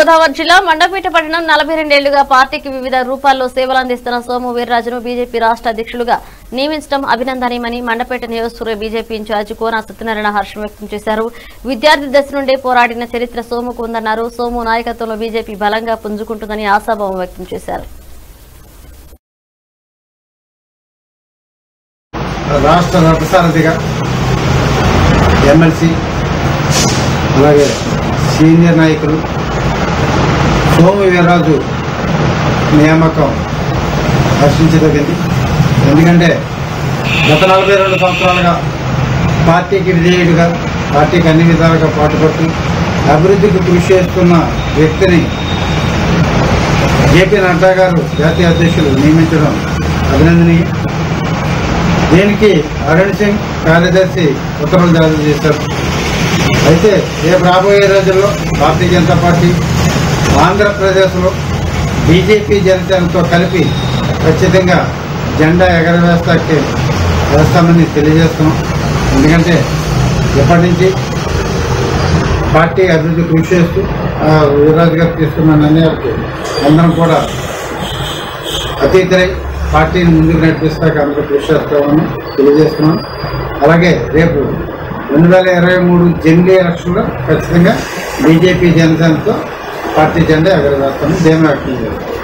గోదావరి జిల్లా మండపేట పట్టణం నలభై రెండేళ్లుగా పార్టీకి వివిధ రూపాల్లో సేవలు అందిస్తున్న సోము వీర్రాజును బీజేపీ రాష్ట్ర అధ్యక్షులుగా నియమించడం అభినందనీయమని మండపేట నియోజకవర్గ బీజేపీ ఇన్ఛార్జ్ కోన సత్యనారాయణ హర్షం వ్యక్తం చేశారు విద్యార్థి దశ నుండే పోరాడిన చరిత్ర సోముకు ఉందన్నారు సోము నాయకత్వంలో బీజేపీ బలంగా పుంజుకుంటుందని ఆశాభావం వ్యక్తం చేశారు రాష్ట్ర రథసారథిగా ఎమ్మెల్సీ అలాగే సీనియర్ నాయకులు సోము వీర్రాజు నియామకం హర్షించదగింది ఎందుకంటే గత నలభై రెండు సంవత్సరాలుగా పార్టీకి విధేయుడిగా పార్టీకి అన్ని విధాలుగా పాటుపడుతూ అభివృద్ధికి కృషి చేస్తున్న వ్యక్తిని జేపీ నడ్డా గారు జాతీయ అధ్యక్షులు నియమించడం అభినందనీయం దీనికి అరుణ్ సింగ్ కార్యదర్శి ఉత్తర్వులు జారీ చేశారు అయితే రేపు రాబోయే రోజుల్లో భారతీయ జనతా పార్టీ ఆంధ్రప్రదేశ్లో బీజేపీ జనసేనతో కలిపి ఖచ్చితంగా జెండా ఎగరవేస్తాకి వేస్తామని తెలియజేస్తున్నాం ఎందుకంటే ఎప్పటి నుంచి పార్టీ అభివృద్ధి కృషి చేస్తూ ఆ, వీర్రాజు గారు తీసుకున్న నిర్ణయాలకి అందరం కూడా అతీతరై పార్టీని ముందుకు నడిపిస్తాక అందరూ కృషి చేస్తామని తెలియజేస్తున్నాం అలాగే రేపు రెండు వేల ఇరవై మూడు జమిలీ ఎలక్షన్లో ఖచ్చితంగా బీజేపీ జనసేనతో పార్టీ జెండా ఎగరవేస్తామని ధీమా వ్యక్తం చేస్తాం